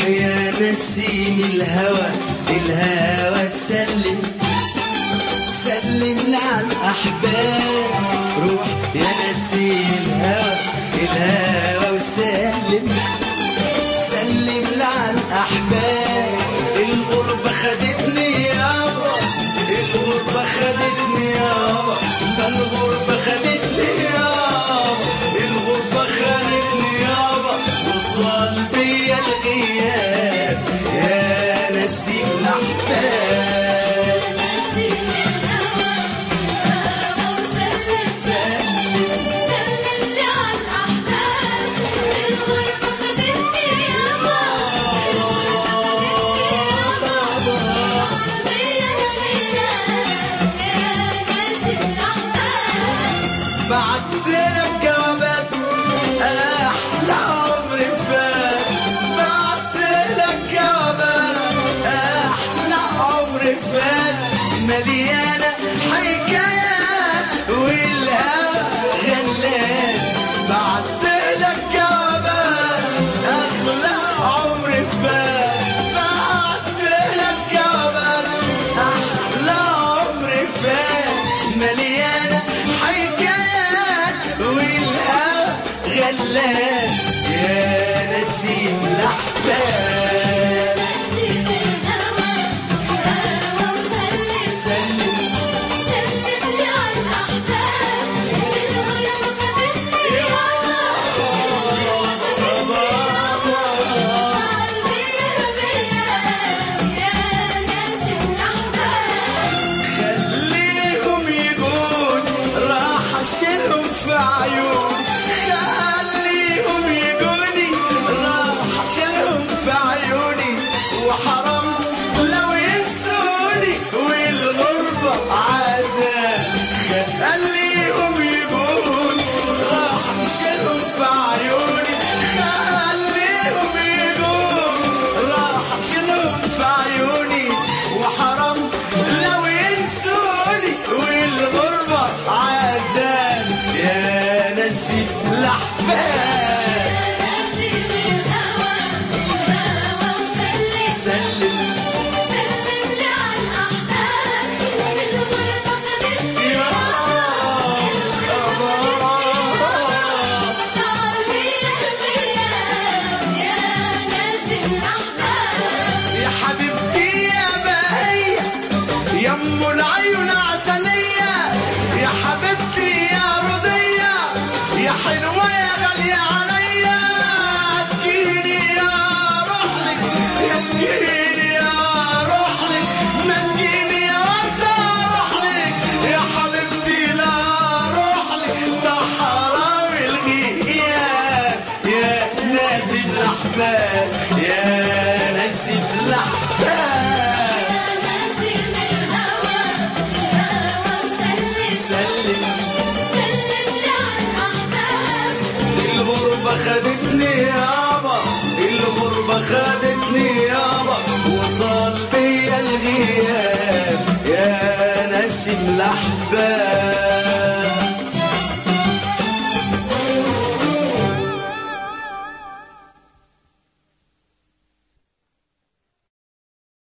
يا نسيني الهوى الهوى سلم سلم لعن الأحباب روح يا نسيني الهوى الهوى وسلم سلم لعن الأحباب الغربة خدتني يابا الغربة خدتني يابا ده الغربة خدتني يابا الغربة خدتني يابا وطال بيا الغياب يا نسيم الأحباب نسيم الهوى الهوى وسلم سلم سلم لي على الأحباب الغربة خدتني يابا الغربة خدتني يابا قلبي الغياب يا نسيم الأحباب بعت لك جوابات احلى عمر فات بعت لك جوابات احلى عمر فات مليانه حكايات والهوى غلات بعت لك جوابات احلى عمر فات بعت لك جوابات احلى عمر فات مليانه حكايات والهوى غلات يا نسيم الاحباب نسيم الهوى الهوى وسلم سلم سلم لي على الأحباب الغربة خدتني يابا قلبي الغياب يا نسيم الأحباب خليهم يجون راح اشيلهم في عيون خليهم يجوني راح اشيلهم في عيوني وحرام لو ينسوني والغربة عذاب خليهم يجون راح اشيلهم في عيوني خليهم يجون راح اشيلهم في عيوني وحرام لو ينسوني والغربة عذاب يا نسيم الأحباب نسيم الهوى الهوى وسلم سلم سلم لي على الأحباب الغربة خدتني يا قلبي الغياب يا نسيم الأحباب يا حبيبتي يا بهية يا ام العيون عسلية يا حبيبتي يا رضية يا حلوة يا غالية عليا تجيني يا روحلك يا تجيني يا روحلك ما تجيني يا وردة روحلك يا حبيبتي لا روحلك ده حرام الغياب يا ناسي الأحباب يا ناسي الأحباب نسيم الهوى الهوى وسلم سلم سلم لي على الأحباب الغربة خدتني يابا الغربة خدتني يابا وطال بيا الغياب يا نسيم الأحباب